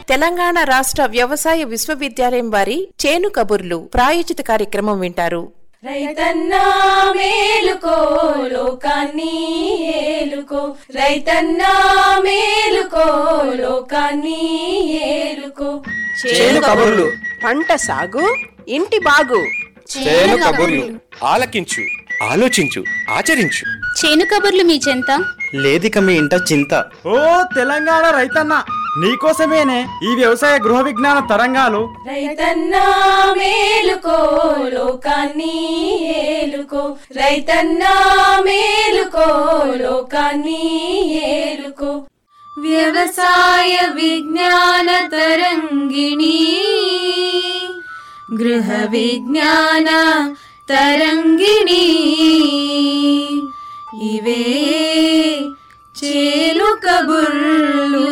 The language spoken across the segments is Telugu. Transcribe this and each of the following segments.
తెలంగాణ రాష్ట్ర వ్యవసాయ విశ్వవిద్యాలయం వారి చేను కబుర్లు ప్రాయోజిత కార్యక్రమం వింటారు రైతన్నా మేలుకో లోకాన్ని ఏలుకో రైతన్నా మేలుకో లోకాన్ని ఏలుకో చేను కబుర్లు పంట సాగు ఇంటి బాగు చేను కబుర్లు ఆలకించు ఆలోచించు ఆచరించు చేను కబుర్లు మీ చెంత లేదిక మీ ఇంట చింత ఓ తెలంగాణ రైతన్న నీకోసమేనే ఈ వ్యవసాయ గృహ విజ్ఞాన తరంగాలు రైతన్నా మేలుకో లోకాన్ని ఏలుకో రైతన్నా మేలుకో లోకాన్ని ఏలుకో వ్యవసాయ విజ్ఞాన తరంగిణి గృహ విజ్ఞాన తరంగిణి ఇవే చేలు కబుర్లు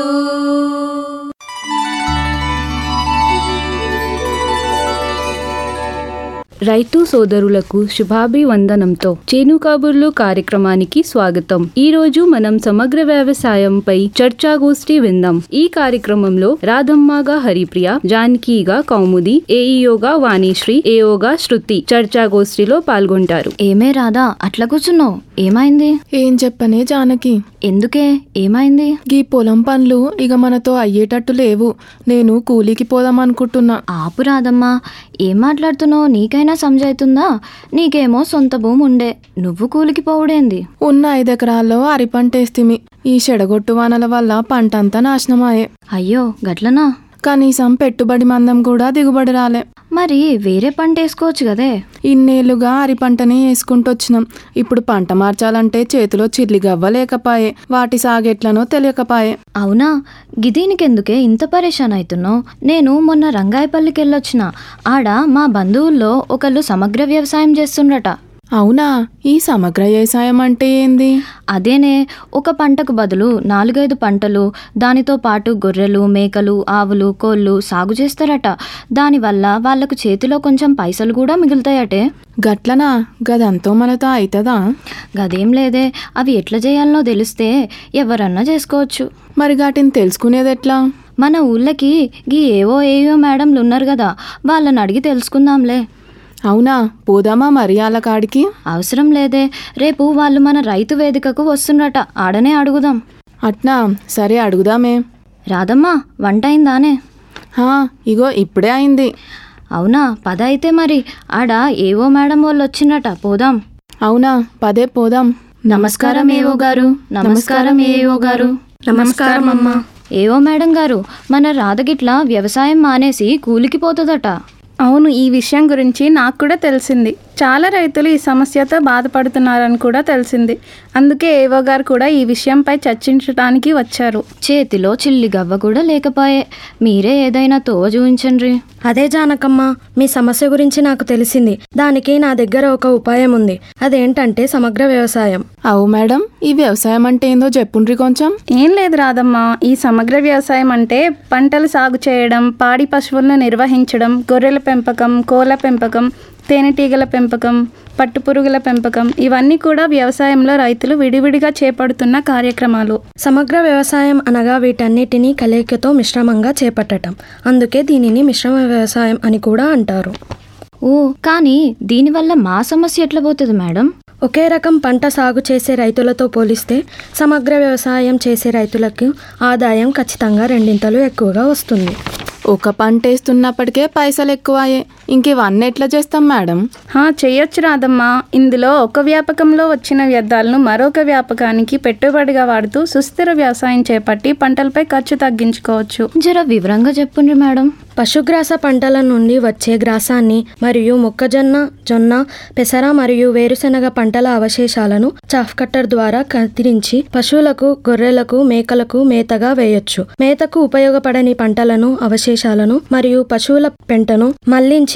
రైతు సోదరులకు శుభాభివందనంతో చేను కబుర్లు కార్యక్రమానికి స్వాగతం ఈ రోజు మనం సమగ్ర వ్యవసాయంపై చర్చాగోష్ఠి విందాం ఈ కార్యక్రమంలో రాధమ్మగా హరిప్రియ జానకిగా కౌముది ఏఈయోగా వాణిశ్రీ ఏయోగా శృతి చర్చాగోష్ఠిలో పాల్గొంటారు ఏమే రాధా అట్లా కూర్చున్నావు ఏమైంది ఏం చెప్పనే జానకి ఎందుకే ఏమైంది గీ పొలం పనులు ఇక మనతో అయ్యేటట్టు లేవు నేను కూలికి పోదాం అనుకుంటున్నా ఆపు రాదమ్మా ఏం మాట్లాడుతున్నావు నీకైనా సమజైతుందా నీకేమో సొంత భూమి ఉండే నువ్వు కూలికి పోవుడేంది ఉన్న ఐదెకరాల్లో అరి పంటేస్తిమి ఈ చెడగొట్టు వానల వల్ల పంట అంతా నాశనమాయే అయ్యో గట్లనా కనీసం పెట్టుబడి మందం కూడా దిగుబడి రాలే మరి వేరే పంట వేసుకోవచ్చు కదే ఇన్నేళ్లుగా అరి పంటనే వేసుకుంటొచ్చినాం ఇప్పుడు పంట మార్చాలంటే చేతిలో చిల్లి గవ్వ లేకపాయే వాటి సాగెట్లనో తెలియకపాయే అవునా గిదీనికెందుకే ఇంత పరేషాన్ అవుతున్నావు నేను మొన్న రంగాయపల్లికి వెళ్ళొచ్చిన ఆడ మా బంధువుల్లో ఒకళ్ళు సమగ్ర వ్యవసాయం చేస్తుండట అవునా ఈ సమగ్ర వ్యవసాయం అంటే ఏంది అదేనే ఒక పంటకు బదులు నాలుగైదు పంటలు దానితో పాటు గొర్రెలు మేకలు ఆవులు కోళ్ళు సాగు చేస్తారట దానివల్ల వాళ్ళకు చేతిలో కొంచెం పైసలు కూడా మిగులుతాయటే గట్లనా గదంతో మనతో అవుతుందా గదేం లేదే అవి ఎట్లా చేయాలనో తెలిస్తే ఎవరన్నా చేసుకోవచ్చు మరి వాటిని తెలుసుకునేది ఎట్లా మన ఊళ్ళకి గీ ఏవో ఏవో మేడంలు ఉన్నారు కదా వాళ్ళని అడిగి తెలుసుకుందాంలే అవునా పోదామా మరి అలా కాడికి అవసరం లేదే రేపు వాళ్ళు మన రైతు వేదికకు వస్తున్నట ఆడనే అడుగుదాం అట్నా సరే అడుగుదామే రాదమ్మా వంట అయిందానే హా ఇగో ఇప్పుడే అయింది అవునా పద అయితే మరి ఆడ ఏవో మేడం వాళ్ళు వచ్చినట పోదాం అవునా పదే పోదాం నమస్కారం ఏవో గారు నమస్కారం ఏవో గారు నమస్కారం అమ్మా ఏవో మేడం గారు మన రాధగిట్ల వ్యవసాయం మానేసి కూలికి పోతుందట అవును ఈ విషయం గురించి నాకు కూడా తెలిసింది చాలా రైతులు ఈ సమస్యతో బాధపడుతున్నారని కూడా తెలిసింది అందుకే ఏవో గారు కూడా ఈ విషయంపై చర్చించడానికి వచ్చారు చేతిలో చిల్లి గవ్వ కూడా లేకపోయే మీరే ఏదైనా తోవ చూపించండి అదే జానకమ్మ మీ సమస్య గురించి నాకు తెలిసింది దానికి నా దగ్గర ఒక ఉపాయం ఉంది అదేంటంటే సమగ్ర వ్యవసాయం అవు మేడం ఈ వ్యవసాయం అంటే ఏందో చెప్పుండ్రి కొంచెం ఏం లేదు రాదమ్మా ఈ సమగ్ర వ్యవసాయం అంటే పంటలు సాగు చేయడం పాడి పశువులను నిర్వహించడం గొర్రెల పెంపకం కోళ్ళ పెంపకం తేనెటీగల పెంపకం పట్టుపురుగుల పెంపకం ఇవన్నీ కూడా వ్యవసాయంలో రైతులు విడివిడిగా చేపడుతున్న కార్యక్రమాలు సమగ్ర వ్యవసాయం అనగా వీటన్నిటినీ కలయికతో మిశ్రమంగా చేపట్టడం అందుకే దీనిని మిశ్రమ వ్యవసాయం అని కూడా అంటారు ఓ కానీ దీనివల్ల మా సమస్య ఎట్లా పోతుంది మేడం ఒకే రకం పంట సాగు చేసే రైతులతో పోలిస్తే సమగ్ర వ్యవసాయం చేసే రైతులకు ఆదాయం ఖచ్చితంగా రెండింతలు ఎక్కువగా వస్తుంది ఒక పంట వేస్తున్నప్పటికే పైసలు ఎక్కువాయే ఇంక ఇవన్నీ ఎట్లా చేస్తాం మేడం హా చేయొచ్చు రాదమ్మా ఇందులో ఒక వ్యాపకంలో వచ్చిన వ్యర్థాలను మరొక వ్యాపకానికి పెట్టుబడిగా వాడుతూ సుస్థిర వ్యవసాయం చేపట్టి పంటలపై ఖర్చు తగ్గించుకోవచ్చు జర వివరంగా చెప్పుండ్రి మేడం పశుగ్రాస పంటల నుండి వచ్చే గ్రాసాన్ని మరియు మొక్కజొన్న జొన్న పెసర మరియు వేరుశెనగ పంటల అవశేషాలను చాఫ్ కట్టర్ ద్వారా కత్తిరించి పశువులకు గొర్రెలకు మేకలకు మేతగా వేయొచ్చు మేతకు ఉపయోగపడని పంటలను అవశేషాలను మరియు పశువుల పెంటను మళ్లించి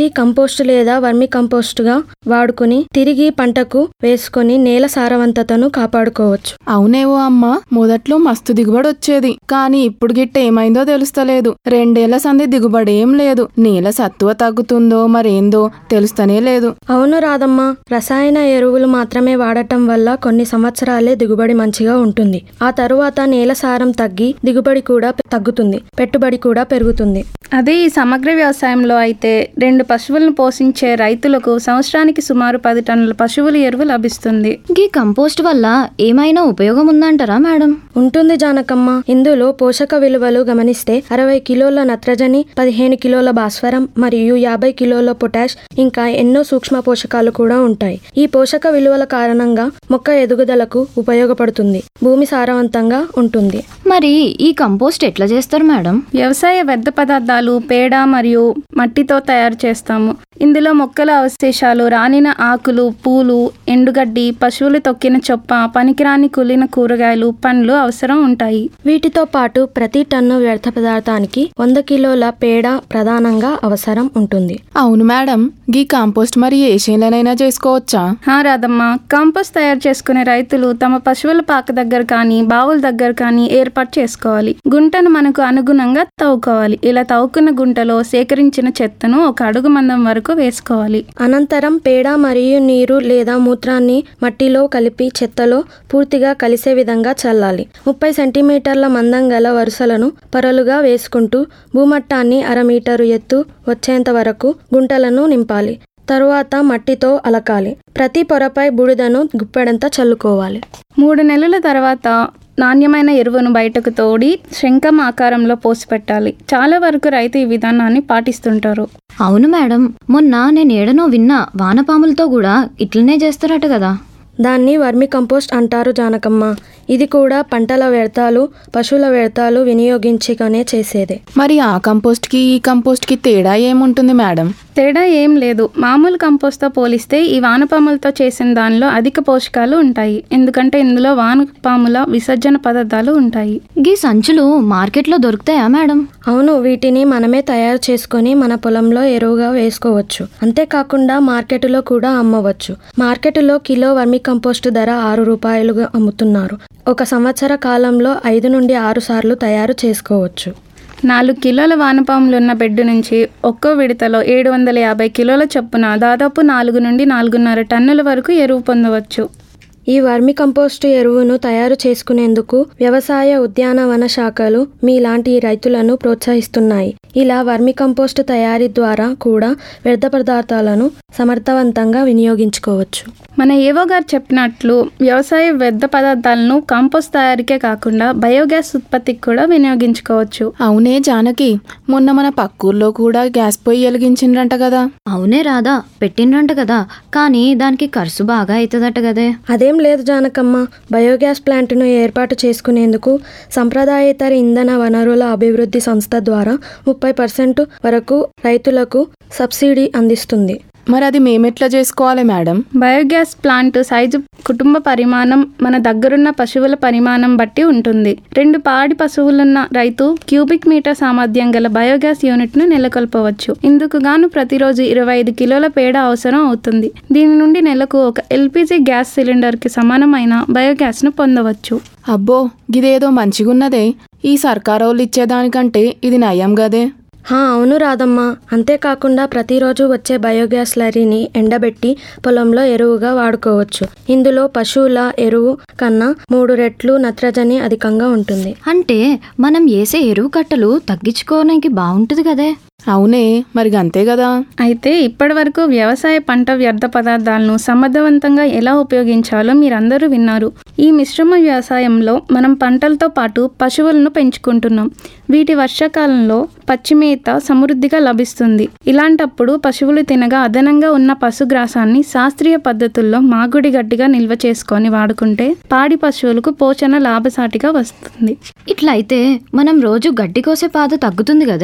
కంపోస్ట్ లేదా వర్మి కంపోస్ట్గా వాడుకుని తిరిగి పంటకు వేసుకొని నేల సారవంతతను కాపాడుకోవచ్చు అవునేవో అమ్మ మొదట్లో మస్తు దిగుబడి వచ్చేది కానీ ఇప్పుడు గిట్ట ఏమైందో తెలుస్తలేదు రెండేళ్ల సంది దిగుబడి ఏం లేదు నేల సత్తువ తగ్గుతుందో మరేందో తెలుస్తనే లేదు అవును రాదమ్మ రసాయన ఎరువులు మాత్రమే వాడటం వల్ల కొన్ని సంవత్సరాలే దిగుబడి మంచిగా ఉంటుంది ఆ తరువాత నేల సారం తగ్గి దిగుబడి కూడా తగ్గుతుంది పెట్టుబడి కూడా పెరుగుతుంది అదే ఈ సమగ్ర వ్యవసాయంలో అయితే రెండు పశువులను పోషించే రైతులకు సంవత్సరానికి సుమారు పది టన్నుల పశువుల ఎరువు లభిస్తుంది గీ కంపోస్ట్ వల్ల ఏమైనా ఉపయోగం ఉందంటారా మేడం ఉంటుంది జానకమ్మ ఇందులో పోషక విలువలు గమనిస్తే అరవై కిలోల నత్రజని పదిహేను కిలోల భాస్వరం మరియు యాభై కిలోల పొటాష్ ఇంకా ఎన్నో సూక్ష్మ పోషకాలు కూడా ఉంటాయి ఈ పోషక విలువల కారణంగా మొక్క ఎదుగుదలకు ఉపయోగపడుతుంది భూమి సారవంతంగా ఉంటుంది మరి ఈ కంపోస్ట్ ఎట్లా చేస్తారు మేడం వ్యవసాయ వ్యర్థ పదార్థాలు పేడ మరియు మట్టితో తయారు చేస్తాము ఇందులో మొక్కల అవశేషాలు రాలిన ఆకులు పూలు ఎండుగడ్డి పశువులు తొక్కిన చొప్ప పనికిరాని కులిన కూరగాయలు పండ్లు అవసరం ఉంటాయి వీటితో పాటు ప్రతి టన్ను వ్యర్థ పదార్థానికి వంద కిలోల పేడ ప్రధానంగా అవసరం ఉంటుంది అవును మేడం గీ కాంపోస్ట్ మరి ఏ చేనులనైనా చేసుకోవచ్చా హా రాదమ్మ కాంపోస్ట్ తయారు చేసుకునే రైతులు తమ పశువుల పాక దగ్గర కానీ బావుల దగ్గర కానీ ఏర్పాటు చేసుకోవాలి గుంటను మనకు అనుగుణంగా తవ్వుకోవాలి ఇలా తవ్వుకున్న గుంటలో సేకరించిన చెత్తను ఒక అడుగు మందం వరకు వేసుకోవాలి అనంతరం పేడ మరియు నీరు లేదా మూత్రాన్ని మట్టిలో కలిపి చెత్తలో పూర్తిగా కలిసే విధంగా చల్లాలి ముప్పై సెంటీమీటర్ల మందం గల వరుసలను పొరలుగా వేసుకుంటూ భూమట్టాన్ని అర మీటరు ఎత్తు వచ్చేంత వరకు గుంటలను నింపాలి తరువాత మట్టితో అలకాలి ప్రతి పొరపై బూడిదను గుప్పెడంత చల్లుకోవాలి మూడు నెలల తర్వాత నాణ్యమైన ఎరువును బయటకు తోడి శంఖం ఆకారంలో పోసి పెట్టాలి చాలా వరకు రైతు ఈ విధానాన్ని పాటిస్తుంటారు అవును మేడం మొన్న నేను ఏడనో విన్నా వానపాములతో కూడా ఇట్లనే చేస్తారట కదా దాన్ని వర్మి కంపోస్ట్ అంటారు జానకమ్మ ఇది కూడా పంటల వ్యర్థాలు పశువుల వ్యర్థాలు వినియోగించుకనే చేసేదే మరి ఆ కంపోస్ట్కి ఈ కంపోస్ట్కి తేడా ఏముంటుంది మేడం తేడా ఏం లేదు మామూలు కంపోస్ట్తో పోలిస్తే ఈ వానపాములతో చేసిన దానిలో అధిక పోషకాలు ఉంటాయి ఎందుకంటే ఇందులో వానపాముల విసర్జన పదార్థాలు ఉంటాయి గీ సంచులు మార్కెట్లో దొరుకుతాయా మేడం అవును వీటిని మనమే తయారు చేసుకొని మన పొలంలో ఎరువుగా వేసుకోవచ్చు అంతేకాకుండా మార్కెట్లో కూడా అమ్మవచ్చు మార్కెట్లో కిలో వర్మి కంపోస్ట్ ధర ఆరు రూపాయలుగా అమ్ముతున్నారు ఒక సంవత్సర కాలంలో ఐదు నుండి ఆరు సార్లు తయారు చేసుకోవచ్చు నాలుగు కిలోల వానపాములున్న బెడ్ నుంచి ఒక్కో విడతలో ఏడు వందల యాభై కిలోల చొప్పున దాదాపు నాలుగు నుండి నాలుగున్నర టన్నుల వరకు ఎరువు పొందవచ్చు ఈ వర్మి కంపోస్టు ఎరువును తయారు చేసుకునేందుకు వ్యవసాయ ఉద్యానవన శాఖలు మీలాంటి రైతులను ప్రోత్సహిస్తున్నాయి ఇలా వర్మి కంపోస్టు తయారీ ద్వారా కూడా వ్యర్థ పదార్థాలను సమర్థవంతంగా వినియోగించుకోవచ్చు మన ఏవో గారు చెప్పినట్లు వ్యవసాయ వ్యర్థ పదార్థాలను కాంపోస్ట్ తయారీకే కాకుండా బయోగ్యాస్ ఉత్పత్తికి కూడా వినియోగించుకోవచ్చు అవునే జానకి మొన్న మన పక్కూర్లో కూడా గ్యాస్ పొయ్యి వెలిగించిండ్రంట కదా అవునే రాదా పెట్టిండ్రంట కదా కానీ దానికి ఖర్చు బాగా అవుతుందట కదే అదేం లేదు జానకమ్మ బయోగ్యాస్ ప్లాంట్ను ఏర్పాటు చేసుకునేందుకు సంప్రదాయేతర ఇంధన వనరుల అభివృద్ధి సంస్థ ద్వారా ముప్పై పర్సెంట్ వరకు రైతులకు సబ్సిడీ అందిస్తుంది మరి అది మేమెట్లా చేసుకోవాలి మేడం బయోగ్యాస్ ప్లాంట్ సైజు కుటుంబ పరిమాణం మన దగ్గరున్న పశువుల పరిమాణం బట్టి ఉంటుంది రెండు పాడి పశువులున్న రైతు క్యూబిక్ మీటర్ సామర్థ్యం గల బయోగ్యాస్ యూనిట్ ను నెలకొల్పవచ్చు ఇందుకు గాను ప్రతిరోజు ఇరవై ఐదు కిలోల పేడ అవసరం అవుతుంది దీని నుండి నెలకు ఒక ఎల్పిజి గ్యాస్ సిలిండర్ కి సమానమైన బయోగ్యాస్ ను పొందవచ్చు అబ్బో గిదేదో మంచిగున్నదే ఈ సర్కారోళ్ళు ఇచ్చేదానికంటే ఇది నయం గదే హా అవును రాదమ్మా అంతేకాకుండా ప్రతిరోజు వచ్చే బయోగ్యాస్ లరీని ఎండబెట్టి పొలంలో ఎరువుగా వాడుకోవచ్చు ఇందులో పశువుల ఎరువు కన్నా మూడు రెట్లు నత్రజని అధికంగా ఉంటుంది అంటే మనం వేసే ఎరువు కట్టలు తగ్గించుకోవడానికి బాగుంటుంది కదే అవునే మరి అంతే కదా అయితే ఇప్పటి వరకు వ్యవసాయ పంట వ్యర్థ పదార్థాలను సమర్థవంతంగా ఎలా ఉపయోగించాలో మీరందరూ విన్నారు ఈ మిశ్రమ వ్యవసాయంలో మనం పంటలతో పాటు పశువులను పెంచుకుంటున్నాం వీటి వర్షాకాలంలో పచ్చిమేత సమృద్ధిగా లభిస్తుంది ఇలాంటప్పుడు పశువులు తినగా అదనంగా ఉన్న పశుగ్రాసాన్ని శాస్త్రీయ పద్ధతుల్లో మాగుడి గడ్డిగా నిల్వ చేసుకొని వాడుకుంటే పాడి పశువులకు పోషణ లాభసాటిగా వస్తుంది ఇట్లయితే మనం రోజు గడ్డి కోసే పాత తగ్గుతుంది కదే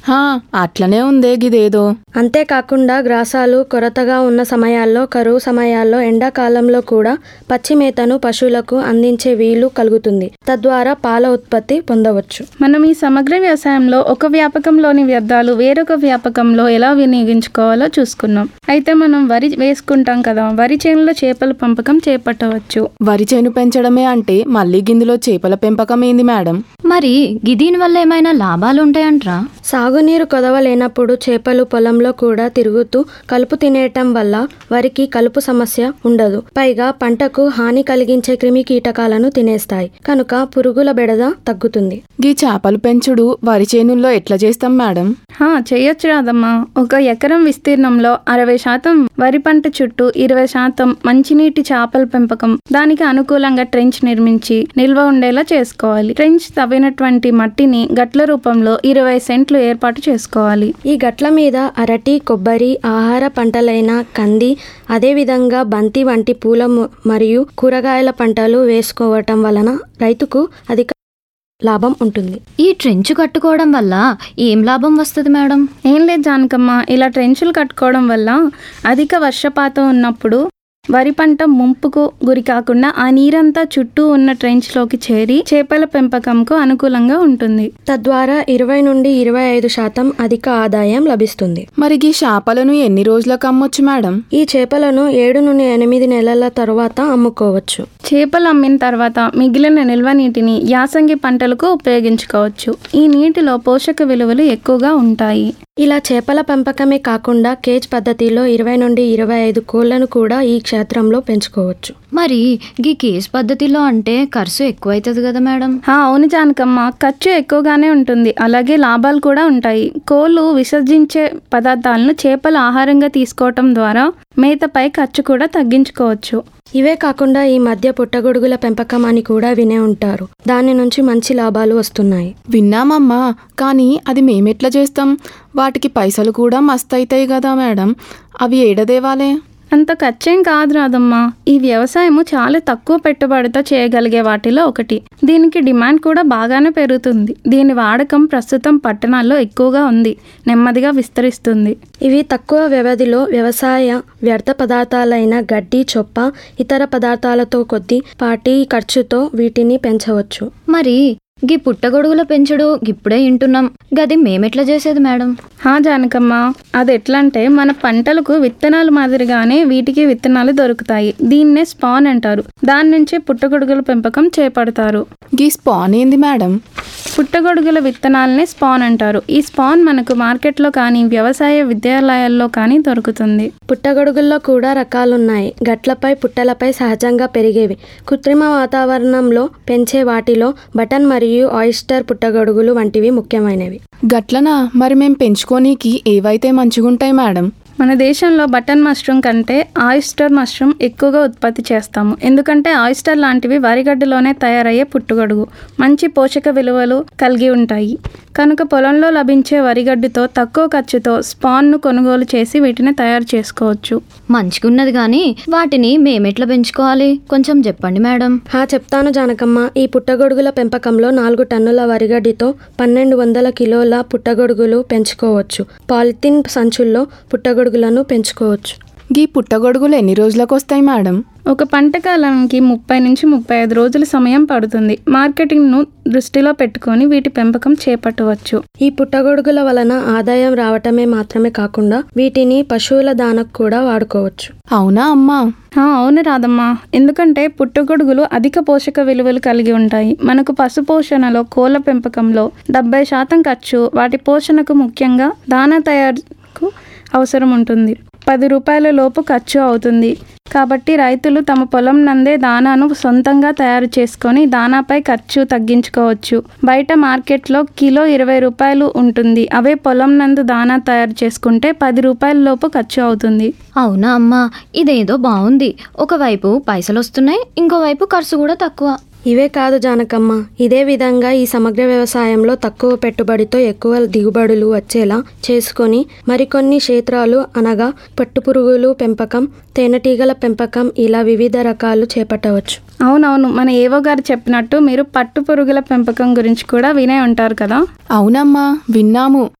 హా అట్లనే ఉందే గిదేదో అంతేకాకుండా గ్రాసాలు కొరతగా ఉన్న సమయాల్లో కరువు సమయాల్లో ఎండాకాలంలో కూడా పచ్చి మేతను పశువులకు అందించే వీలు కలుగుతుంది తద్వారా పాల ఉత్పత్తి పొందవచ్చు మనం ఈ సమగ్ర వ్యవసాయంలో ఒక వ్యాపకంలోని వ్యర్థాలు వేరొక వ్యాపకంలో ఎలా వినియోగించుకోవాలో చూసుకున్నాం అయితే మనం వరి వేసుకుంటాం కదా వరి చేనులో చేపల పెంపకం చేపట్టవచ్చు వరి చేను పెంచడమే అంటే మళ్ళీ గిందులో చేపల పెంపకం ఏంది మేడం మరి గిదీని వల్ల ఏమైనా లాభాలు ఉంటాయంట్రా సాగునీరు కొదవలేనప్పుడు చేపలు పొలంలో కూడా తిరుగుతూ కలుపు తినేయటం వల్ల వరికి కలుపు సమస్య ఉండదు పైగా పంటకు హాని కలిగించే క్రిమి కీటకాలను తినేస్తాయి కనుక పురుగుల బెడద తగ్గుతుంది గీ చేపలు పెంచుడు వరి చేనుల్లో ఎట్లా చేస్తాం మేడం హా చేయొచ్చు రాదమ్మా ఒక ఎకరం విస్తీర్ణంలో అరవై శాతం వరి పంట చుట్టూ ఇరవై శాతం మంచినీటి చేపల పెంపకం దానికి అనుకూలంగా ట్రెంచ్ నిర్మించి నిల్వ ఉండేలా చేసుకోవాలి ట్రెంచ్ తవ్వినటువంటి మట్టిని గట్ల రూపంలో ఇరవై సెంట్లు ఏర్పాటు చేసుకోవాలి ఈ గట్ల మీద అరటి కొబ్బరి ఆహార పంటలైన కంది అదేవిధంగా బంతి వంటి పూల ము- మరియు కూరగాయల పంటలు వేసుకోవటం వలన రైతుకు అధిక లాభం ఉంటుంది ఈ ట్రెంచ్ కట్టుకోవడం వల్ల ఏం లాభం వస్తుంది మేడం ఏం లేదు జానకమ్మ ఇలా ట్రెంచులు కట్టుకోవడం వల్ల అధిక వర్షపాతం ఉన్నప్పుడు వరి పంట ముంపుకు గురి కాకుండా ఆ నీరంతా చుట్టూ ఉన్న ట్రెంచ్లోకి చేరి చేపల పెంపకంకు అనుకూలంగా ఉంటుంది తద్వారా ఇరవై నుండి ఇరవై ఐదు శాతం అధిక ఆదాయం లభిస్తుంది మరి గీ చేపలను ఎన్ని రోజులకు అమ్మొచ్చు మేడం ఈ చేపలను ఏడు నుండి ఎనిమిది నెలల తరువాత అమ్ముకోవచ్చు చేపలు అమ్మిన తర్వాత మిగిలిన నిల్వ నీటిని యాసంగి పంటలకు ఉపయోగించుకోవచ్చు ఈ నీటిలో పోషక విలువలు ఎక్కువగా ఉంటాయి ఇలా చేపల పెంపకమే కాకుండా కేజ్ పద్ధతిలో ఇరవై నుండి ఇరవై ఐదు కోళ్లను కూడా ఈ క్షేత్రంలో పెంచుకోవచ్చు మరి గీ కేస్ పద్ధతిలో అంటే ఖర్చు ఎక్కువైతుంది కదా మేడం హా, అవును జానకమ్మ ఖర్చు ఎక్కువగానే ఉంటుంది అలాగే లాభాలు కూడా ఉంటాయి కోళ్ళు విసర్జించే పదార్థాలను చేపలు ఆహారంగా తీసుకోవటం ద్వారా మేతపై ఖర్చు కూడా తగ్గించుకోవచ్చు ఇవే కాకుండా ఈ మధ్య పుట్టగొడుగుల పెంపకం అని కూడా వినే ఉంటారు దాని నుంచి మంచి లాభాలు వస్తున్నాయి విన్నామమ్మా కానీ అది మేమెట్లా చేస్తాం వాటికి పైసలు కూడా మస్తు అవుతాయి కదా మేడం అవి ఏడదేవాలే అంత ఖర్చేం కాదు రాదమ్మా ఈ వ్యవసాయము చాలా తక్కువ పెట్టుబడితో చేయగలిగే వాటిలో ఒకటి దీనికి డిమాండ్ కూడా బాగానే పెరుగుతుంది దీని వాడకం ప్రస్తుతం పట్టణాల్లో ఎక్కువగా ఉంది నెమ్మదిగా విస్తరిస్తుంది ఇవి తక్కువ వ్యవధిలో వ్యవసాయ వ్యర్థ పదార్థాలైన గడ్డి చొప్ప ఇతర పదార్థాలతో కొద్ది పాటి ఖర్చుతో వీటిని పెంచవచ్చు మరి గీ పుట్టగొడుగుల పెంచుడు ఇప్పుడే వింటున్నాం గది మేమెట్లా చేసేది మేడం హా జానకమ్మ అది ఎట్లా అంటే మన పంటలకు విత్తనాలు మాదిరిగానే వీటికి విత్తనాలు దొరుకుతాయి దీన్నే స్పాన్ అంటారు దాని నుంచే పుట్టగొడుగుల పెంపకం చేపడతారు గీ స్పాన్ ఏంది మేడం పుట్టగొడుగుల విత్తనాలనే స్పాన్ అంటారు ఈ స్పాన్ మనకు మార్కెట్లో కానీ వ్యవసాయ విద్యాలయాల్లో కానీ దొరుకుతుంది పుట్టగొడుగుల్లో కూడా రకాలున్నాయి గట్లపై పుట్టలపై సహజంగా పెరిగేవి కృత్రిమ వాతావరణంలో పెంచే వాటిలో బటన్ మరియు ఆయిస్టర్ పుట్టగొడుగులు వంటివి ముఖ్యమైనవి గట్లనా మరి మేం పెంచుకోనీకి ఏవైతే మంచిగుంటాయి మేడం మన దేశంలో బటన్ మష్రూమ్ కంటే ఆయిస్టర్ మష్రూమ్ ఎక్కువగా ఉత్పత్తి చేస్తాము ఎందుకంటే ఆయిస్టర్ లాంటివి వరిగడ్డలోనే తయారయ్యే పుట్టుగొడుగు మంచి పోషక విలువలు కలిగి ఉంటాయి కనుక పొలంలో లభించే వరిగడ్డుతో తక్కువ ఖర్చుతో స్పాన్ను కొనుగోలు చేసి వీటిని తయారు చేసుకోవచ్చు మంచిగున్నది కానీ వాటిని మేమెట్లా పెంచుకోవాలి కొంచెం చెప్పండి మేడం హా చెప్తాను జానకమ్మ ఈ పుట్టగొడుగుల పెంపకంలో నాలుగు టన్నుల వరిగడ్డితో పన్నెండు వందల కిలోల పుట్టగొడుగులు పెంచుకోవచ్చు పాలిథిన్ సంచుల్లో పుట్టగొడుగులను పెంచుకోవచ్చు గీ పుట్టగొడుగులు ఎన్ని రోజులకు వస్తాయి మేడం ఒక పంట కాలానికి ముప్పై నుంచి ముప్పై ఐదు రోజుల సమయం పడుతుంది మార్కెటింగ్ను దృష్టిలో పెట్టుకొని వీటి పెంపకం చేపట్టవచ్చు ఈ పుట్టగొడుగుల వలన ఆదాయం రావటమే మాత్రమే కాకుండా వీటిని పశువుల దానకు కూడా వాడుకోవచ్చు అవునా అమ్మా ఆ, అవును రాదమ్మా ఎందుకంటే పుట్టగొడుగులు అధిక పోషక విలువలు కలిగి ఉంటాయి మనకు పశు పోషణలో కోళ్ళ పెంపకంలో డెబ్బై శాతం ఖర్చు వాటి పోషణకు ముఖ్యంగా దానా తయారుకు అవసరం ఉంటుంది పది రూపాయల లోపు ఖర్చు అవుతుంది కాబట్టి రైతులు తమ పొలం నందే దానాను సొంతంగా తయారు చేసుకొని దానాపై ఖర్చు తగ్గించుకోవచ్చు బయట మార్కెట్లో కిలో ఇరవై రూపాయలు ఉంటుంది అవే పొలం నందు దానా తయారు చేసుకుంటే పది రూపాయల లోపు ఖర్చు అవుతుంది అవునా అమ్మా ఇదేదో బాగుంది ఒకవైపు పైసలు వస్తున్నాయి ఇంకోవైపు ఖర్చు కూడా తక్కువ ఇవే కాదు జానకమ్మ ఇదే విధంగా ఈ సమగ్ర వ్యవసాయంలో తక్కువ పెట్టుబడితో ఎక్కువ దిగుబడులు వచ్చేలా చేసుకొని మరికొన్ని క్షేత్రాలు అనగా పట్టుపురుగులు పెంపకం తేనెటీగల పెంపకం ఇలా వివిధ రకాలు చేపట్టవచ్చు అవునవును మన ఏవో గారు చెప్పినట్టు మీరు పట్టు పురుగుల పెంపకం గురించి కూడా వినే ఉంటారు కదా అవునమ్మా విన్నాము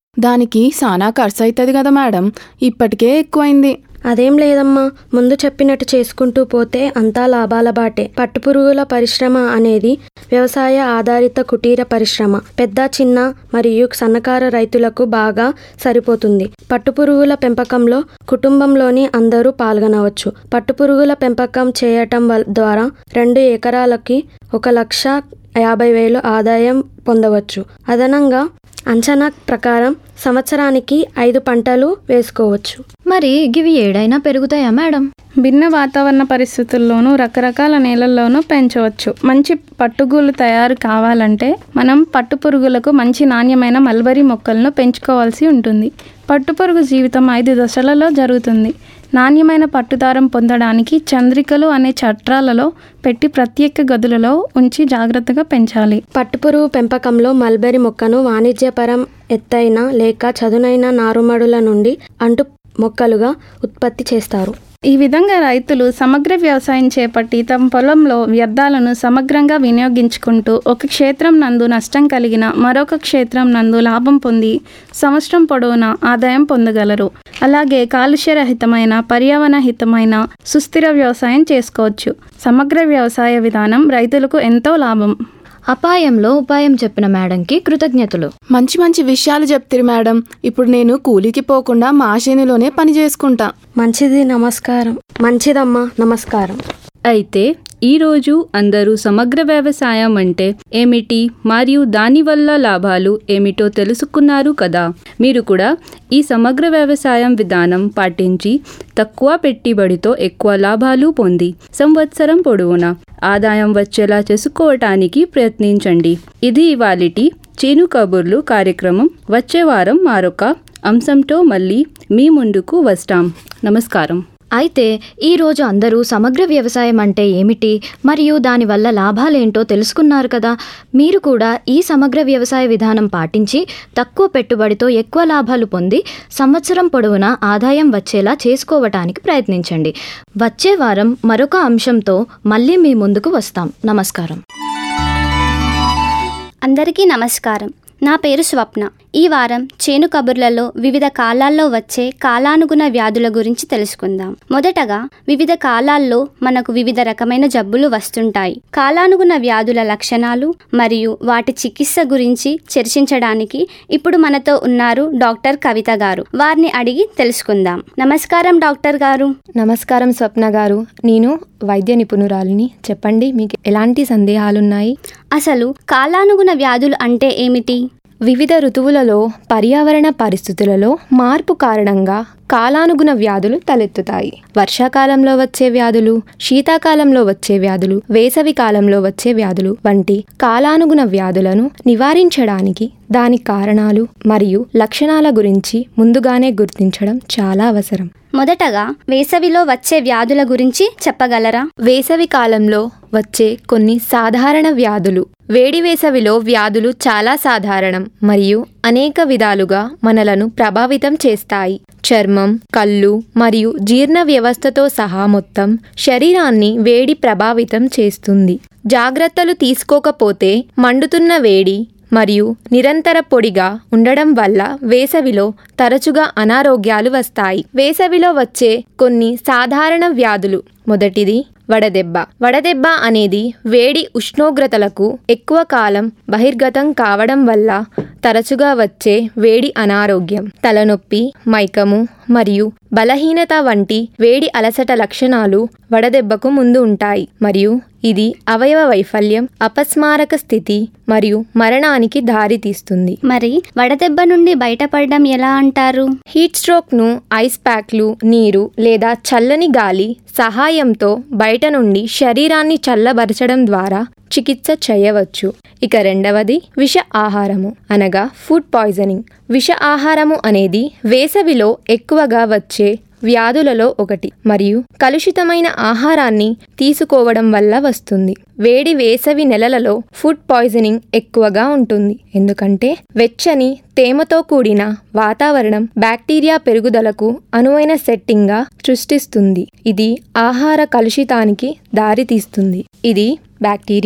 దానికి సానా ఖర్చు అవుతుంది కదా మేడం ఇప్పటికే ఎక్కువైంది అదేం లేదమ్మా ముందు చెప్పినట్టు చేసుకుంటూ పోతే అంతా లాభాల బాటే పట్టుపురుగుల పరిశ్రమ అనేది వ్యవసాయ ఆధారిత కుటీర పరిశ్రమ పెద్ద చిన్న మరియు సన్నకారు రైతులకు బాగా సరిపోతుంది పట్టుపురుగుల పెంపకంలో కుటుంబంలోని అందరూ పాల్గొనవచ్చు పట్టుపురుగుల పెంపకం చేయటం వల్- ద్వారా రెండు ఎకరాలకి ఒక లక్ష యాభై వేలు ఆదాయం పొందవచ్చు అదనంగా అంచనా ప్రకారం సంవత్సరానికి ఐదు పంటలు వేసుకోవచ్చు మరి గివి ఏడైనా పెరుగుతాయా మేడం భిన్న వాతావరణ పరిస్థితుల్లోనూ రకరకాల నేలల్లోనూ పెంచవచ్చు మంచి పట్టుగూలు తయారు కావాలంటే మనం పట్టుపురుగులకు మంచి నాణ్యమైన మల్బరీ మొక్కలను పెంచుకోవాల్సి ఉంటుంది పట్టుపురుగు జీవితం ఐదు దశలలో జరుగుతుంది నాణ్యమైన పట్టుదారం పొందడానికి చంద్రికలు అనే చట్రాలలో పెట్టి ప్రత్యేక గదులలో ఉంచి జాగ్రత్తగా పెంచాలి పట్టుపురుగు పెంపకంలో మల్బెరీ మొక్కను వాణిజ్యపరం ఎత్తైన లేక చదునైన నారుమడుల నుండి అంటు మొక్కలుగా ఉత్పత్తి చేస్తారు ఈ విధంగా రైతులు సమగ్ర వ్యవసాయం చేపట్టి తమ పొలంలో వ్యర్థాలను సమగ్రంగా వినియోగించుకుంటూ ఒక క్షేత్రం నందు నష్టం కలిగిన మరొక క్షేత్రం నందు లాభం పొంది సంవత్సరం పొడవునా ఆదాయం పొందగలరు అలాగే కాలుష్యరహితమైన పర్యావరణహితమైన సుస్థిర వ్యవసాయం చేసుకోవచ్చు సమగ్ర వ్యవసాయ విధానం రైతులకు ఎంతో లాభం అపాయంలో ఉపాయం చెప్పిన మేడంకి కృతజ్ఞతలు మంచి మంచి విషయాలు చెప్తిరి మేడం ఇప్పుడు నేను కూలికి పోకుండా మా చేనులోనే పని చేసుకుంటా మంచిది నమస్కారం మంచిదమ్మా నమస్కారం అయితే ఈరోజు అందరూ సమగ్ర వ్యవసాయం అంటే ఏమిటి మరియు దానివల్ల లాభాలు ఏమిటో తెలుసుకున్నారు కదా మీరు కూడా ఈ సమగ్ర వ్యవసాయం విధానం పాటించి తక్కువ పెట్టుబడితో ఎక్కువ లాభాలు పొంది సంవత్సరం పొడవునా ఆదాయం వచ్చేలా చేసుకోవటానికి ప్రయత్నించండి ఇది ఇవాళటి చేను కబుర్లు కార్యక్రమం వచ్చే వారం మరొక అంశంతో మళ్ళీ మీ ముందుకు వస్తాం నమస్కారం అయితే ఈరోజు అందరూ సమగ్ర వ్యవసాయం అంటే ఏమిటి మరియు దానివల్ల లాభాలేంటో తెలుసుకున్నారు కదా మీరు కూడా ఈ సమగ్ర వ్యవసాయ విధానం పాటించి తక్కువ పెట్టుబడితో ఎక్కువ లాభాలు పొంది సంవత్సరం పొడవునా ఆదాయం వచ్చేలా చేసుకోవటానికి ప్రయత్నించండి వచ్చే వారం మరొక అంశంతో మళ్ళీ మీ ముందుకు వస్తాం నమస్కారం అందరికీ నమస్కారం నా పేరు స్వప్న ఈ వారం చేను కబుర్లలో వివిధ కాలాల్లో వచ్చే కాలానుగుణ వ్యాధుల గురించి తెలుసుకుందాం మొదటగా వివిధ కాలాల్లో మనకు వివిధ రకమైన జబ్బులు వస్తుంటాయి కాలానుగుణ వ్యాధుల లక్షణాలు మరియు వాటి చికిత్స గురించి చర్చించడానికి ఇప్పుడు మనతో ఉన్నారు డాక్టర్ కవిత గారు వారిని అడిగి తెలుసుకుందాం నమస్కారం డాక్టర్ గారు నమస్కారం స్వప్న గారు నేను వైద్య నిపుణురాలిని చెప్పండి మీకు ఎలాంటి సందేహాలున్నాయి అసలు కాలానుగుణ వ్యాధులు అంటే ఏమిటి వివిధ ఋతువులలో పర్యావరణ పరిస్థితులలో మార్పు కారణంగా కాలానుగుణ వ్యాధులు తలెత్తుతాయి వర్షాకాలంలో వచ్చే వ్యాధులు శీతాకాలంలో వచ్చే వ్యాధులు వేసవి కాలంలో వచ్చే వ్యాధులు వంటి కాలానుగుణ వ్యాధులను నివారించడానికి దాని కారణాలు మరియు లక్షణాల గురించి ముందుగానే గుర్తించడం చాలా అవసరం మొదటగా వేసవిలో వచ్చే వ్యాధుల గురించి చెప్పగలరా వేసవి కాలంలో వచ్చే కొన్ని సాధారణ వ్యాధులు వేడి వేసవిలో వ్యాధులు చాలా సాధారణం మరియు అనేక విధాలుగా మనలను ప్రభావితం చేస్తాయి చర్మం కళ్ళు మరియు జీర్ణ వ్యవస్థతో సహా మొత్తం శరీరాన్ని వేడి ప్రభావితం చేస్తుంది జాగ్రత్తలు తీసుకోకపోతే మండుతున్న వేడి మరియు నిరంతర పొడిగా ఉండడం వల్ల వేసవిలో తరచుగా అనారోగ్యాలు వస్తాయి వేసవిలో వచ్చే కొన్ని సాధారణ వ్యాధులు మొదటిది వడదెబ్బ వడదెబ్బ అనేది వేడి ఉష్ణోగ్రతలకు ఎక్కువ కాలం బహిర్గతం కావడం వల్ల తరచుగా వచ్చే వేడి అనారోగ్యం తలనొప్పి మైకము మరియు బలహీనత వంటి వేడి అలసట లక్షణాలు వడదెబ్బకు ముందు ఉంటాయి మరియు ఇది అవయవ వైఫల్యం అపస్మారక స్థితి మరియు మరణానికి దారితీస్తుంది మరి వడదెబ్బ నుండి బయటపడడం ఎలా అంటారు హీట్ స్ట్రోక్ను ఐస్ ప్యాక్లు నీరు లేదా చల్లని గాలి సహాయంతో బయట నుండి శరీరాన్ని చల్లబరచడం ద్వారా చికిత్స చేయవచ్చు ఇక రెండవది విష ఆహారము అనగా ఫుడ్ పాయిజనింగ్ విష ఆహారము అనేది వేసవిలో ఎక్కువగా వచ్చే వ్యాధులలో ఒకటి మరియు కలుషితమైన ఆహారాన్ని తీసుకోవడం వల్ల వస్తుంది వేడి వేసవి నెలలలో ఫుడ్ పాయిజనింగ్ ఎక్కువగా ఉంటుంది ఎందుకంటే వెచ్చని తేమతో కూడిన వాతావరణం బ్యాక్టీరియా పెరుగుదలకు అనువైన సెట్టింగ్గా సృష్టిస్తుంది ఇది ఆహార కలుషితానికి దారితీస్తుంది ఇది బ్యాక్టీరియా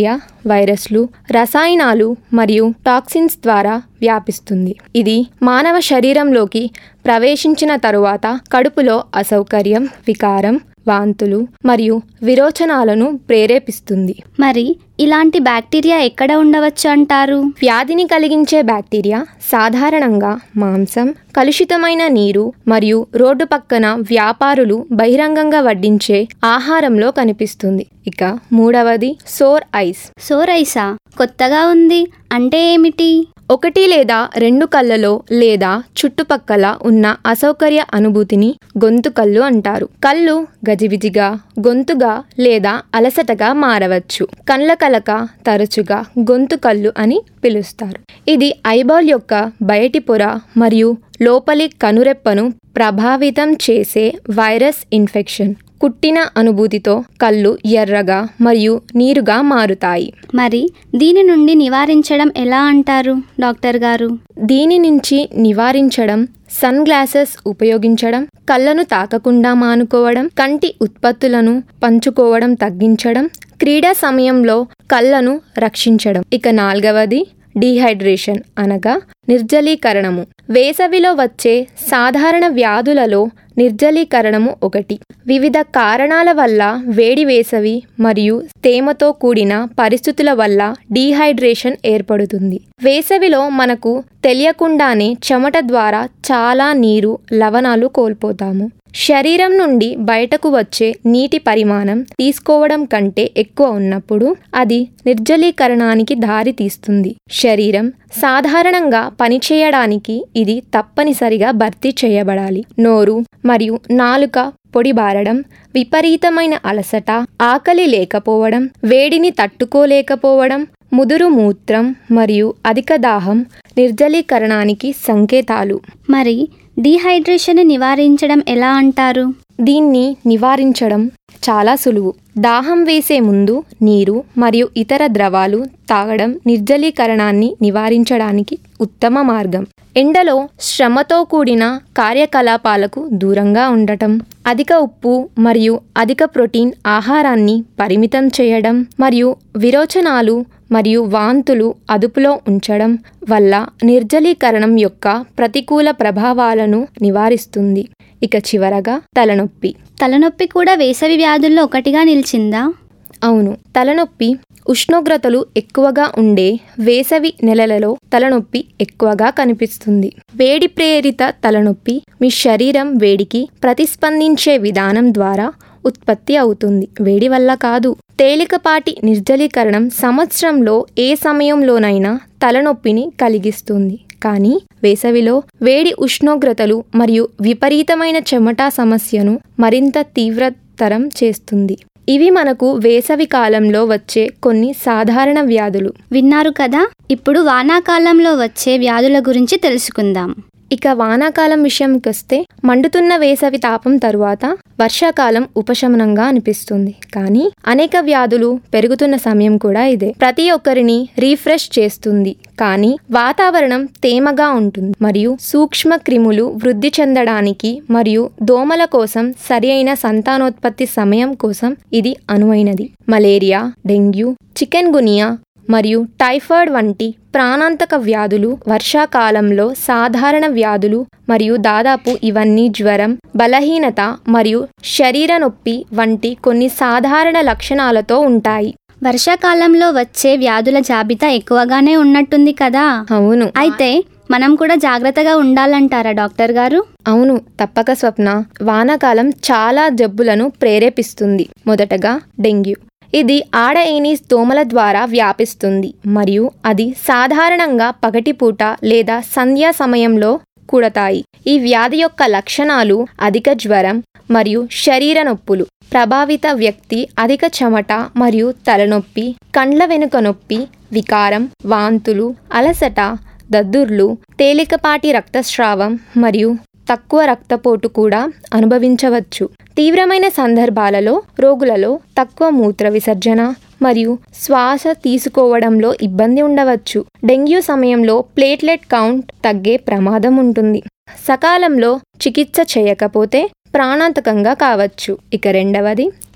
వైరస్లు రసాయనాలు మరియు టాక్సిన్స్ ద్వారా వ్యాపిస్తుంది ఇది మానవ శరీరంలోకి ప్రవేశించిన తరువాత కడుపులో అసౌకర్యం వికారం వాంతులు మరియు విరోచనాలను ప్రేరేపిస్తుంది మరి ఇలాంటి బ్యాక్టీరియా ఎక్కడ ఉండవచ్చు అంటారు వ్యాధిని కలిగించే బ్యాక్టీరియా సాధారణంగా మాంసం కలుషితమైన నీరు మరియు రోడ్డు పక్కన వ్యాపారులు బహిరంగంగా వడ్డించే ఆహారంలో కనిపిస్తుంది ఇక మూడవది సోర్ ఐస్ సోర్ ఐసా కొత్తగా ఉంది అంటే ఏమిటి ఒకటి లేదా రెండు కళ్ళలో లేదా చుట్టుపక్కల ఉన్న అసౌకర్య అనుభూతిని గొంతు కళ్ళు అంటారు కళ్ళు గజిబిజిగా గొంతుగా లేదా అలసటగా మారవచ్చు కండ్ల కలక తరచుగా గొంతు కళ్ళు అని పిలుస్తారు ఇది ఐబాల్ యొక్క బయటి పొర మరియు లోపలి కనురెప్పను ప్రభావితం చేసే వైరస్ ఇన్ఫెక్షన్ కుట్టిన అనుభూతితో కళ్ళు ఎర్రగా మరియు నీరుగా మారుతాయి మరి దీని నుండి నివారించడం ఎలా అంటారు డాక్టర్ గారు దీని నుంచి నివారించడం సన్ గ్లాసెస్ ఉపయోగించడం కళ్ళను తాకకుండా మానుకోవడం కంటి ఉత్పత్తులను పంచుకోవడం తగ్గించడం క్రీడా సమయంలో కళ్ళను రక్షించడం ఇక నాలుగవది డీహైడ్రేషన్ అనగా నిర్జలీకరణము వేసవిలో వచ్చే సాధారణ వ్యాధులలో నిర్జలీకరణము ఒకటి వివిధ కారణాల వల్ల వేడి వేసవి మరియు తేమతో కూడిన పరిస్థితుల వల్ల డీహైడ్రేషన్ ఏర్పడుతుంది వేసవిలో మనకు తెలియకుండానే చెమట ద్వారా చాలా నీరు లవణాలు కోల్పోతాము శరీరం నుండి బయటకు వచ్చే నీటి పరిమాణం తీసుకోవడం కంటే ఎక్కువ ఉన్నప్పుడు అది నిర్జలీకరణానికి దారి తీస్తుంది శరీరం సాధారణంగా పనిచేయడానికి ఇది తప్పనిసరిగా భర్తీ చేయబడాలి నోరు మరియు నాలుక పొడిబారడం విపరీతమైన అలసట ఆకలి లేకపోవడం వేడిని తట్టుకోలేకపోవడం ముదురు మూత్రం మరియు అధిక దాహం నిర్జలీకరణానికి సంకేతాలు మరి డీహైడ్రేషన్ నివారించడం ఎలా అంటారు దీన్ని నివారించడం చాలా సులువు దాహం వేసే ముందు నీరు మరియు ఇతర ద్రవాలు తాగడం నిర్జలీకరణాన్ని నివారించడానికి ఉత్తమ మార్గం ఎండలో శ్రమతో కూడిన కార్యకలాపాలకు దూరంగా ఉండటం అధిక ఉప్పు మరియు అధిక ప్రోటీన్ ఆహారాన్ని పరిమితం చేయడం మరియు విరోచనాలు మరియు వాంతులు అదుపులో ఉంచడం వల్ల నిర్జలీకరణం యొక్క ప్రతికూల ప్రభావాలను నివారిస్తుంది ఇక చివరగా తలనొప్పి తలనొప్పి కూడా వేసవి వ్యాధుల్లో ఒకటిగా నిలిచిందా అవును తలనొప్పి ఉష్ణోగ్రతలు ఎక్కువగా ఉండే వేసవి నెలలలో తలనొప్పి ఎక్కువగా కనిపిస్తుంది వేడి ప్రేరిత తలనొప్పి మీ శరీరం వేడికి ప్రతిస్పందించే విధానం ద్వారా ఉత్పత్తి అవుతుంది వేడి వల్ల కాదు తేలికపాటి నిర్జలీకరణం సంవత్సరంలో ఏ సమయంలోనైనా తలనొప్పిని కలిగిస్తుంది కానీ వేసవిలో వేడి ఉష్ణోగ్రతలు మరియు విపరీతమైన చెమట సమస్యను మరింత తీవ్రతరం చేస్తుంది ఇవి మనకు వేసవి కాలంలో వచ్చే కొన్ని సాధారణ వ్యాధులు విన్నారు కదా ఇప్పుడు వానాకాలంలో వచ్చే వ్యాధుల గురించి తెలుసుకుందాం ఇక వానాకాలం విషయంకి వస్తే మండుతున్న వేసవి తాపం తరువాత వర్షాకాలం ఉపశమనంగా అనిపిస్తుంది కానీ అనేక వ్యాధులు పెరుగుతున్న సమయం కూడా ఇదే ప్రతి ఒక్కరిని రీఫ్రెష్ చేస్తుంది కానీ వాతావరణం తేమగా ఉంటుంది మరియు సూక్ష్మ క్రిములు వృద్ధి చెందడానికి మరియు దోమల కోసం సరి అయిన సంతానోత్పత్తి సమయం కోసం ఇది అనువైనది మలేరియా డెంగ్యూ చికెన్ గునియా మరియు టైఫాయిడ్ వంటి ప్రాణాంతక వ్యాధులు వర్షాకాలంలో సాధారణ వ్యాధులు మరియు దాదాపు ఇవన్నీ జ్వరం బలహీనత మరియు శరీర నొప్పి వంటి కొన్ని సాధారణ లక్షణాలతో ఉంటాయి వర్షాకాలంలో వచ్చే వ్యాధుల జాబితా ఎక్కువగానే ఉన్నట్టుంది కదా అవును అయితే మనం కూడా జాగ్రత్తగా ఉండాలంటారా డాక్టర్ గారు అవును తప్పక స్వప్న వానాకాలం చాలా జబ్బులను ప్రేరేపిస్తుంది మొదటగా డెంగ్యూ ఇది ఆడ ఏనీస్ దోమల ద్వారా వ్యాపిస్తుంది మరియు అది సాధారణంగా పగటిపూట లేదా సంధ్యా సమయంలో కూడతాయి ఈ వ్యాధి యొక్క లక్షణాలు అధిక జ్వరం మరియు శరీర నొప్పులు ప్రభావిత వ్యక్తి అధిక చెమట మరియు తలనొప్పి కండ్ల వెనుక నొప్పి వికారం వాంతులు అలసట దద్దుర్లు తేలికపాటి రక్తస్రావం మరియు తక్కువ రక్తపోటు కూడా అనుభవించవచ్చు తీవ్రమైన సందర్భాలలో రోగులలో తక్కువ మూత్ర విసర్జన మరియు శ్వాస తీసుకోవడంలో ఇబ్బంది ఉండవచ్చు డెంగ్యూ సమయంలో ప్లేట్లెట్ కౌంట్ తగ్గే ప్రమాదం ఉంటుంది సకాలంలో చికిత్స చేయకపోతే ప్రాణాంతకంగా కావచ్చు ఇక రెండవది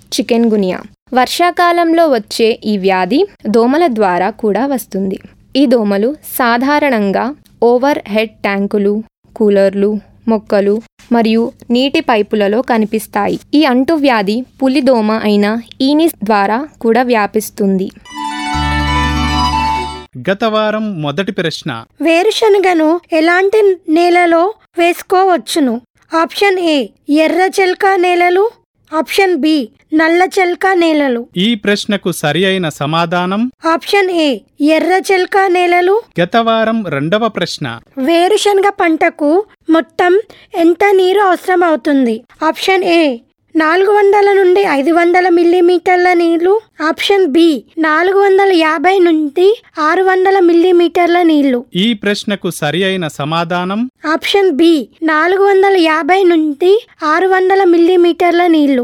చికెన్ గునియా వర్షాకాలంలో వచ్చే ఈ వ్యాధి దోమల ద్వారా కూడా వస్తుంది ఈ దోమలు సాధారణంగా ఓవర్ హెడ్ ట్యాంకులు కూలర్లు మొక్కలు మరియు నీటి పైపులలో కనిపిస్తాయి ఈ అంటువ్యాధి పులిదోమ అయిన ఈనిస్ ద్వారా కూడా వ్యాపిస్తుంది గత వారం మొదటి ప్రశ్న వేరుశనగను ఎలాంటి నేలలో వేసుకోవచ్చును ఆప్షన్ ఏ ఎర్ర చెల్క నేలలు ఆప్షన్ బి నల్ల చెల్క నేలలు ఈ ప్రశ్నకు సరి అయిన సమాధానం ఆప్షన్ ఏ ఎర్ర చెల్క నేలలు గత వారం రెండవ ప్రశ్న వేరుశనగ పంటకు మొత్తం ఎంత నీరు అవసరం అవుతుంది ఆప్షన్ ఏ నాలుగు వందల నుండి ఐదు వందల మిల్లీమీటర్ల నీళ్లు ఆప్షన్ బి నాలుగు వందల యాభై నుండి ఆరు వందల మిల్లీమీటర్ల నీళ్లు ఈ ప్రశ్నకు సరి అయిన సమాధానం ఆప్షన్ బి నాలుగు వందల యాభై నుండి ఆరు వందల మిల్లీమీటర్ల నీళ్లు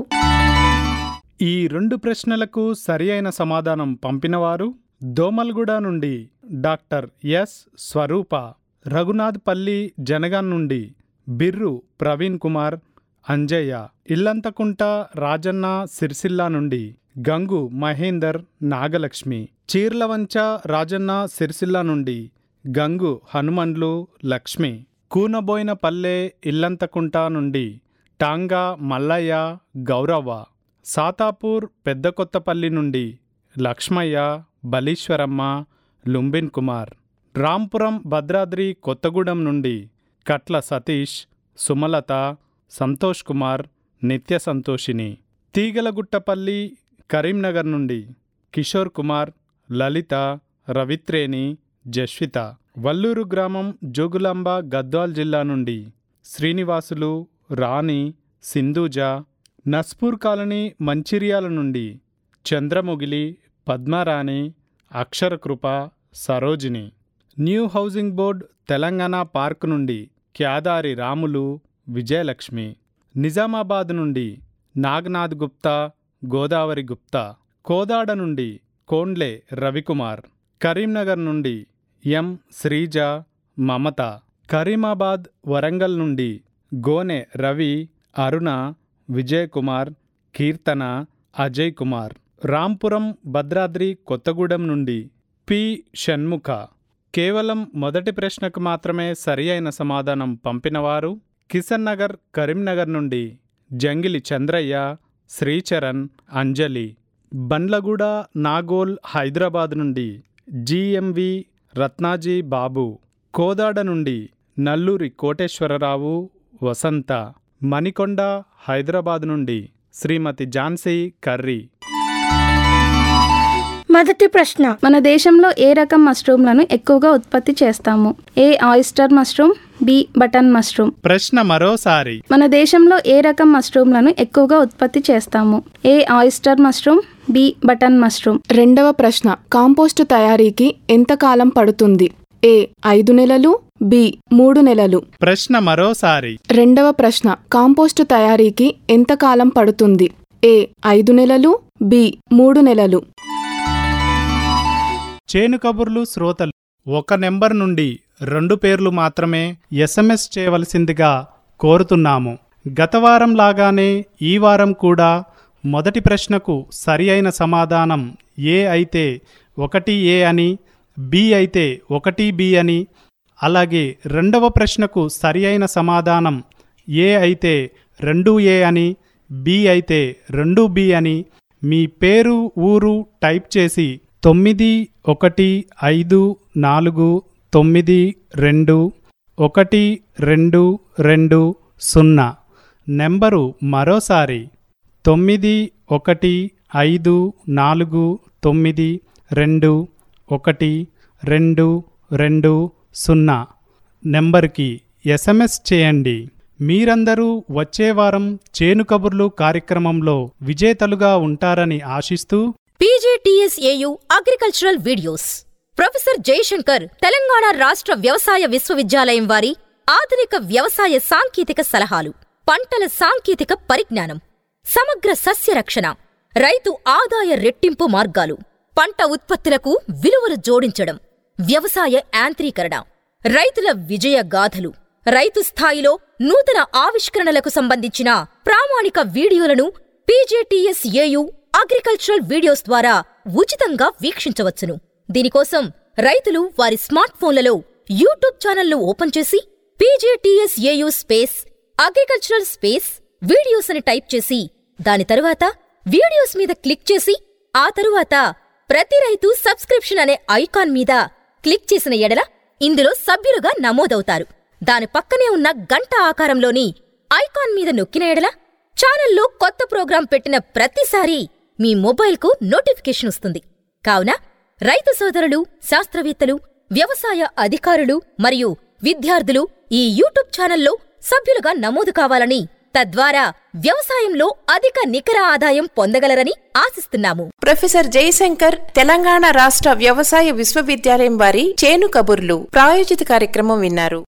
ఈ రెండు ప్రశ్నలకు సరి అయిన సమాధానం పంపినవారు దోమల్గూడ నుండి డాక్టర్ ఎస్ స్వరూప రఘునాథ్పల్లి జనగాన్ నుండి బిర్రు ప్రవీణ్ కుమార్ అంజయ్య ఇల్లంతకుంట రాజన్న సిరిసిల్ల నుండి గంగు మహేందర్ నాగలక్ష్మి చీర్లవంచ రాజన్న సిరిసిల్ల నుండి గంగు హనుమండ్లు లక్ష్మి కూనబోయిన పల్లె ఇల్లంతకుంట నుండి టాంగా మల్లయ్య గౌరవ్వ సాతాపూర్ పెద్ద కొత్తపల్లి నుండి లక్ష్మయ్య బలీశ్వరమ్మ లుంబిన్ కుమార్ రాంపురం భద్రాద్రి కొత్తగూడెం నుండి కట్ల సతీష్ సుమలత సంతోష్ కుమార్ నిత్య సంతోషిని తీగలగుట్టపల్లి కరీంనగర్ నుండి కిషోర్ కుమార్ లలిత రవిత్రేణి జస్విత వల్లూరు గ్రామం జోగులాంబ గద్వాల్ జిల్లా నుండి శ్రీనివాసులు రాణి సింధూజ నస్పూర్ కాలనీ మంచిర్యాల నుండి Chandramugili Padmarani Aksharakrupa Sarojini new housing board Telangana park నుండి క్యాదారి రాములు విజయలక్ష్మి నిజామాబాద్ నుండి నాగనాథ్ గుప్తా గోదావరి గుప్తా కోదాడ నుండి కోండ్లే రవికుమార్ కరీంనగర్ నుండి ఎం శ్రీజ మమత కరీమాబాద్ వరంగల్ నుండి గోనె రవి అరుణ విజయ్ కుమార్ కీర్తన అజయ్ కుమార్ రాంపురం భద్రాద్రి కొత్తగూడెం నుండి పి షణ్ముఖ కేవలం మొదటి ప్రశ్నకు మాత్రమే సరి అయిన సమాధానం పంపినవారు కిషన్ నగర్ కరీంనగర్ నుండి జంగిలి చంద్రయ్య శ్రీచరణ్ అంజలి బండ్లగూడ నాగోల్ హైదరాబాద్ నుండి జిఎంవి రత్నాజీ బాబు కోదాడ నుండి నల్లూరి కోటేశ్వరరావు వసంత మణికొండ హైదరాబాద్ నుండి శ్రీమతి ఝాన్సీ కర్రీ మొదటి ప్రశ్న మన దేశంలో ఏ రకం మష్రూమ్లను ఎక్కువగా ఉత్పత్తి చేస్తాము A oyster mushroom B button mushroom ప్రశ్న మరోసారి మన దేశంలో ఏ రకం మష్రూమ్లను ఎక్కువగా ఉత్పత్తి చేస్తాము A oyster mushroom B button mushroom రెండవ ప్రశ్న కాంపోస్ట్ తయారీకి ఎంత కాలం పడుతుంది ఏ ఐదు నెలలు బి మూడు నెలలు ప్రశ్న మరోసారి రెండవ ప్రశ్న కాంపోస్ట్ తయారీకి ఎంత కాలం పడుతుంది ఏ ఐదు నెలలు బి మూడు నెలలు చేను కబుర్లు శ్రోతలు ఒక నెంబర్ నుండి రెండు పేర్లు మాత్రమే ఎస్ఎంఎస్ చేయవలసిందిగా కోరుతున్నాము గత వారం లాగానే ఈ వారం కూడా మొదటి ప్రశ్నకు సరి అయిన సమాధానం ఏ అయితే ఒకటి ఏ అని బి అయితే ఒకటి బి అని అలాగే రెండవ ప్రశ్నకు సరి అయిన సమాధానం ఏ అయితే రెండు ఏ అని బి అయితే రెండు బి అని మీ పేరు ఊరు టైప్ చేసి తొమ్మిది ఒకటి ఐదు నాలుగు తొమ్మిది రెండు ఒకటి రెండు రెండు సున్నా నెంబరు మరోసారి తొమ్మిది ఒకటి ఐదు నాలుగు తొమ్మిది రెండు ఒకటి రెండు రెండు సున్నా నెంబర్కి ఎస్ఎంఎస్ చేయండి మీరందరూ వచ్చే వారం చేను కబుర్లు కార్యక్రమంలో విజేతలుగా ఉంటారని ఆశిస్తూ P G T S A U agricultural videos professor Jayashankar Telangana రాష్ట్ర వ్యవసాయ విశ్వవిద్యాలయం వారి ఆధునిక వ్యవసాయ సాంకేతిక సలహాలు పంటల సాంకేతిక పరిజ్ఞానం సమగ్ర సస్య రక్షణ రైతు ఆదాయ రెట్టింపు మార్గాలు పంట ఉత్పత్తులకు విలువలు జోడించడం వ్యవసాయ యాంత్రీకరణ రైతుల విజయ గాథలు రైతు స్థాయిలో నూతన ఆవిష్కరణలకు సంబంధించిన ప్రామాణిక వీడియోలను పీజేటీఎస్ ఏయు అగ్రికల్చరల్ వీడియోస్ ద్వారా ఉచితంగా వీక్షించవచ్చును దీనికోసం రైతులు వారి స్మార్ట్ ఫోన్లలో యూట్యూబ్ ఛానల్ను ఓపెన్ చేసి P J T S A U space agricultural space videos అని టైప్ చేసి దాని తరువాత వీడియోస్ మీద క్లిక్ చేసి ఆ తరువాత ప్రతి రైతు సబ్స్క్రిప్షన్ అనే ఐకాన్ మీద క్లిక్ చేసిన ఎడల ఇందులో సభ్యులుగా నమోదవుతారు దాని పక్కనే ఉన్న గంట ఆకారంలోని ఐకాన్ మీద నొక్కిన ఎడల ఛానల్లో కొత్త ప్రోగ్రాం పెట్టిన ప్రతిసారి మీ మొబైల్కు నోటిఫికేషన్ వస్తుంది కావున రైతు సోదరులు శాస్త్రవేత్తలు వ్యవసాయ అధికారులు మరియు విద్యార్థులు ఈ యూట్యూబ్ ఛానల్లో సభ్యులుగా నమోదు కావాలని తద్వారా వ్యవసాయంలో అధిక నికర ఆదాయం పొందగలరని ఆశిస్తున్నాము ప్రొఫెసర్ జయశంకర్ తెలంగాణ రాష్ట్ర వ్యవసాయ విశ్వవిద్యాలయం వారి చేను కబుర్లు ప్రాయోజిత కార్యక్రమం విన్నారు